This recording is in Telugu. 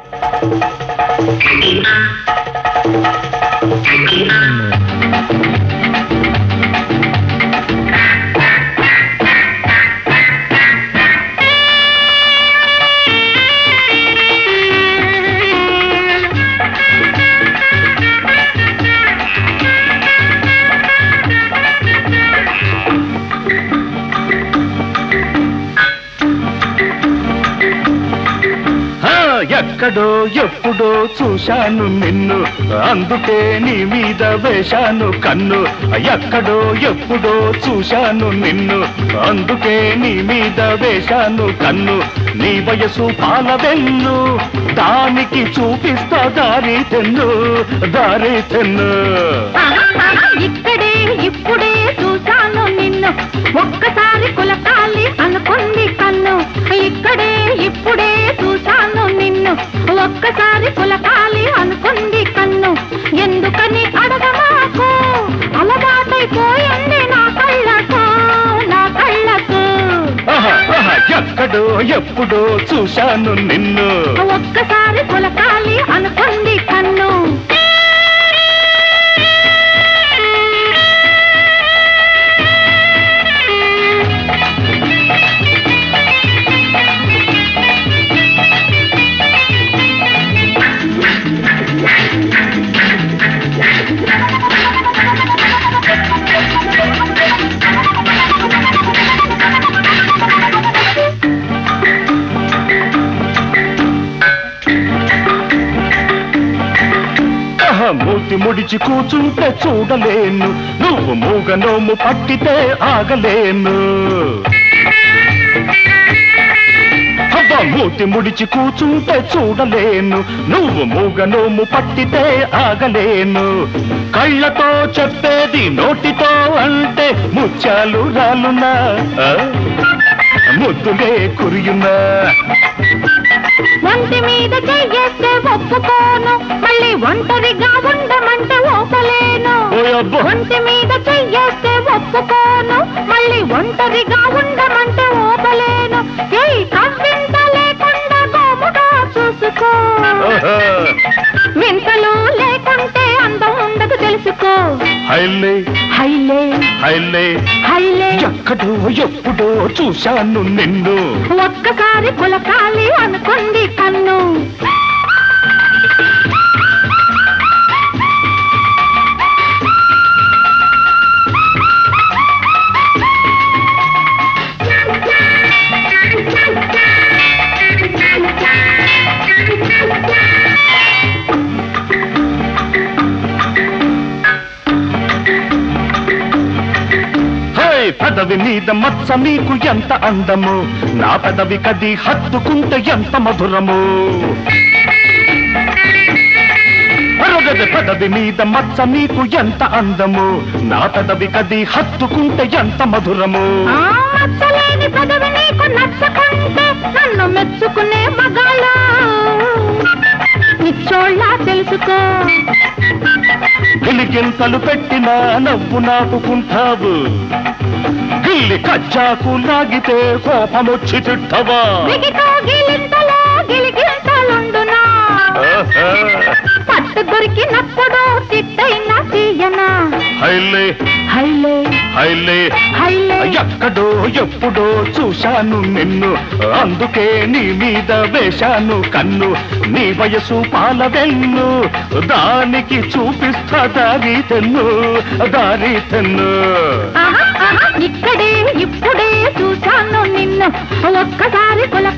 ఆ, ఎక్కడో ఎప్పుడో చూశాను నిన్ను అందుకే నీ మీద వేశాను కన్ను ఎక్కడో ఎప్పుడో చూశాను నిన్ను అందుకే నీ మీద వేశాను కన్ను నీ వయసు పాలవెన్ను దానికి చూపిస్తా దారి తెన్ను దారి తెన్ను ఆహా, ఆహా, ఇక్కడే ఇప్పుడే చూశాను నిన్ను ఒక్కసారి కులకాలి అనుకుంది కన్ను ఇక్కడే ఇప్పుడే చూశాను నిన్ను ఒక్కసారి కులకాలి అనుకుంది కన్ను ఎందుకని అడగమాకు అలవాటైపోయింది నా కళ్ళకు నా కళ్ళకు ఆహా, ఆహా, ఎక్కడో ఎప్పుడో చూశాను నిన్ను ఒక్కసారి కులకాలి అనుకుంది కన్ను ఆహా, మూతి ముడిచి కూచుంటే చూడలేను నువ్వు మూగ నోము పట్టితే ఆగలేను అబ్బా మూతి ముడిచి కూచుంటే చూడలేను నువ్వు మూగ నోము పట్టితే ఆగలేను కళ్ళతో చెప్పేది నోటితో అంటే ముత్యాలు రాలునా ఆ? ముద్దులే కురియునా ఒంటి మీద చెయ్యేస్తే ఒప్పుకోను మళ్ళీ ఒంటరిగా ఉండమంటే ఓపలేను ఓయబ్బో ఒంటి మీద చెయ్యేస్తే ఒప్పుకోను మళ్ళీ ఒంటరిగా ఉండమంటే ఓపలేను ఏయ్ కవ్వింత లేకుండా గోముగా చూసుకో ఆహా. వింతలు లేకుంటే అందం ఉండదు తెలుసుకో హైలే హైలే హైలే హైలే ఎక్కడో ఎప్పుడో చూశాను నిన్ను ఒక్కసారి కులకాలి అనుకుంది కన్ను హే పదవి మీద మచ్చ నీకు ఎంత అందము నా పదవి కది హత్తుకుంటే ఎంత మధురము అరగద పదవి మీద మచ్చ నీకు ఎంత అందము నా పదవి కది హత్తుకుంటే ఎంత మధురము ఆ మచ్చలేని పదవి నీకు నచ్చకుంటే నన్ను మెచ్చుకునే మగాళ్ళ నిచ్చోళ్ళ తెలుసుకో గిలిగింతలు పెట్టినా నవ్వు నాపుకుంటావు గిల్లి కచ్చాకు లాగితే కోపమొచ్చి తిట్టవా దిగితో గిలింతలో గిలిగింతలుండునా ఆహా. పట్టు దొరికినప్పుడు తిట్టైనా తీయనా హైలే హైలే హైలే హైలే ఎక్కడో ఎప్పుడో చూశాను నిన్ను అందుకే నీ మీద వేశాను కన్ను నీ వయసు పాల వెన్ను దానికి చూపిస్తా దారి తెన్ను దారి తెన్ను ఆహా, ఆహా, ఇక్కడే ఇప్పుడే చూశాను నిన్ను ఒక్కసారి కుల